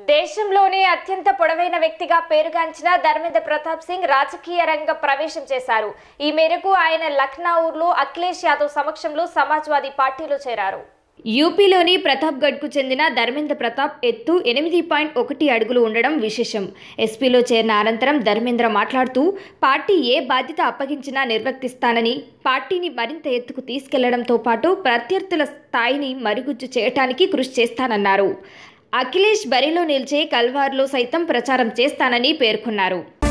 దేశంలోనే అత్యంత పొడవైన వ్యక్తిగా పేరుగాంచిన ధర్మేంద్ర ప్రతాప్ సింగ్ రాజకీయ రంగ ప్రవేశం చేశారు ఈ మేరకు ఆయన లక్నౌలో అఖిలేష్ యాదవ్ సమక్షంలో సమాజ్వాదీ పార్టీలో చేరారు యూపీలోని ప్రతాప్గఢ్కు చెందిన ధర్మేంద్ర ప్రతాప్ ఎత్తు ఎనిమిది పాయింట్ ఒకటి అడుగులు ఉండడం విశేషం ఎస్పీలో చేరిన అనంతరం ధర్మేంద్ర మాట్లాడుతూ పార్టీ ఏ బాధ్యత అప్పగించినా నిర్వర్తిస్తానని పార్టీని మరింత ఎత్తుకు తీసుకెళ్లడంతో పాటు ప్రత్యర్థుల స్థాయిని మరుగుజ్జు చేయటానికి కృషి చేస్తానన్నారు అఖిలేష్ బరిలో నిలిచే కల్వార్లో సైతం ప్రచారం చేస్తానని పేర్కొన్నారు